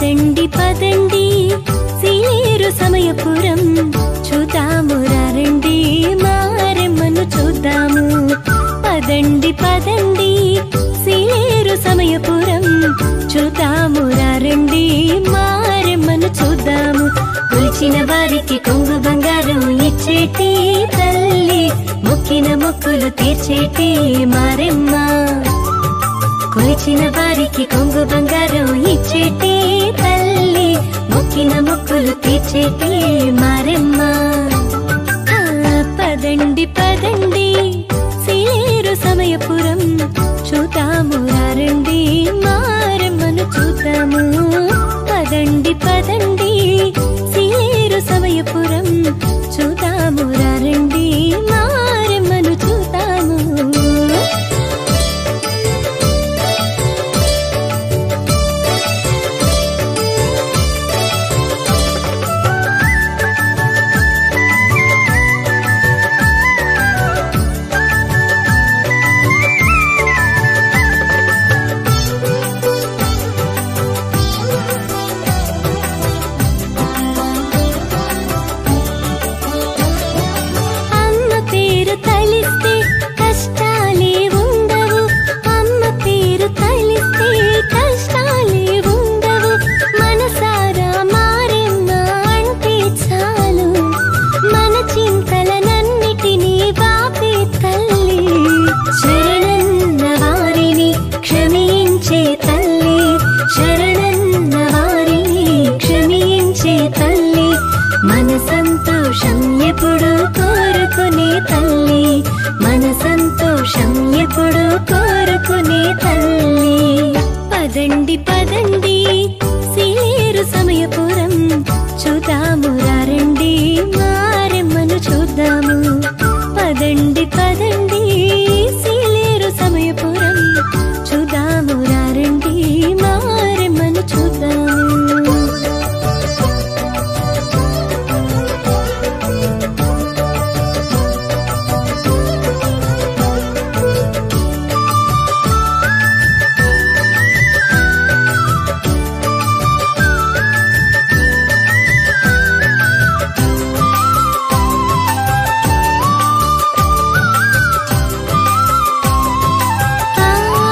పదండి పదండి సీలేరు సమయపురం చూద్దాము రండి మారెమ్మను చూద్దాము పదండి పదండి సీలేరు సమయపురం చూద్దాము రండి మారెమ్మను చూద్దాము కొలిచిన వారికి కొంగు బంగారం ఇచ్చేటి తల్లి మొక్కిన మొక్కులు తీర్చేటి మారెమ్మ కొలిచిన వారికి కొంగు బంగారం ఇచ్చేటి తల్లి మొక్కిన మొక్కులు తీర్చేటి మారెమ్మ ఆ, పదండి పదండి సీలేరు సమయపురం చూద్దాము రండి మారెమ్మను చూద్దాము పదండి పదండి సీలేరు సమయపురం చూద్దాము రండి మారెమ్మను చూద్దాము అమ్మ పేరు తలిస్తే కష్టాలే ఉండవు అమ్మ పేరు తలిస్తే కష్టాలే ఉండవు మనసారా మారెమ్మ అంటే చాలు మన చింతలనన్నిటినీ బాపే తల్లి శరణన్న వారిని క్షమించే తల్లి శరణన్న వారిని క్షమించే తల్లి మన సంతోషం ఎప్పుడు కోరుకునే తల్లి మన సంతోషం ఎప్పుడు కోరుకునే తల్లి పదండి పదండి సీలేరు సమయపురం చూద్దాము రండి మారెమ్మను చూద్దాము పదండి పదండి సీలేరు సమయపురం చూద్దాము రండి మారెమ్మను చూద్దాము ఆ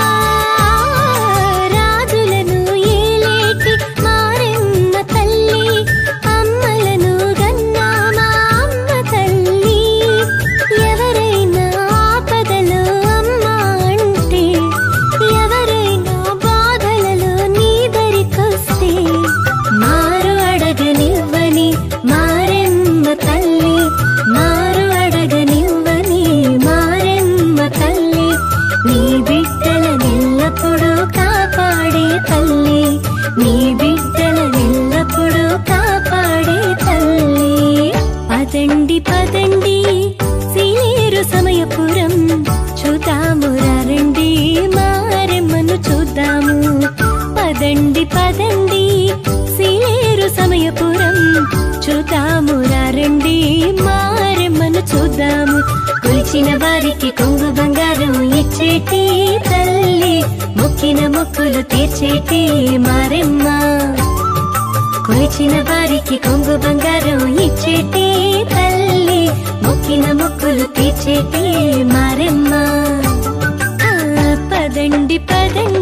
రాజులను ఏలేటి మారెమ్మ తల్లి అమ్మలను గన్నా మా అమ్మ తల్లి ఎవరైనా ఆపదలో అమ్మ అంటే ఎవరైనా బాధలలో నీ దరికొస్తే మారు అడగనివ్వని మారెమ్మ తల్లి మారు అడగనివ్వని మారెమ్మ తల్లి నీ బిడ్డలనెల్లప్పుడూ కాపాడే తల్లి నీ బిడ్డలనెల్లప్పుడూ కాపాడే తల్లి పదండి పదండి సీలేరు సమయపురం చూద్దాము రండి మారెమ్మను చూద్దాము పదండి పదండి సీలేరు సమయపురం చూద్దాము రండి మారెమ్మను చూద్దాము కొలిచిన వారికి కొంగు బంగారం ఇచ్చేటి తల్లి మొక్కిన మొక్కులు తీర్చేటి మారెమ్మ కొలిచిన వారికి కొంగు బంగారం ఇచ్చేటి తల్లి మొక్కిన మొక్కులు తీర్చేటి మారెమ్మ ఆ, పదండి పదండి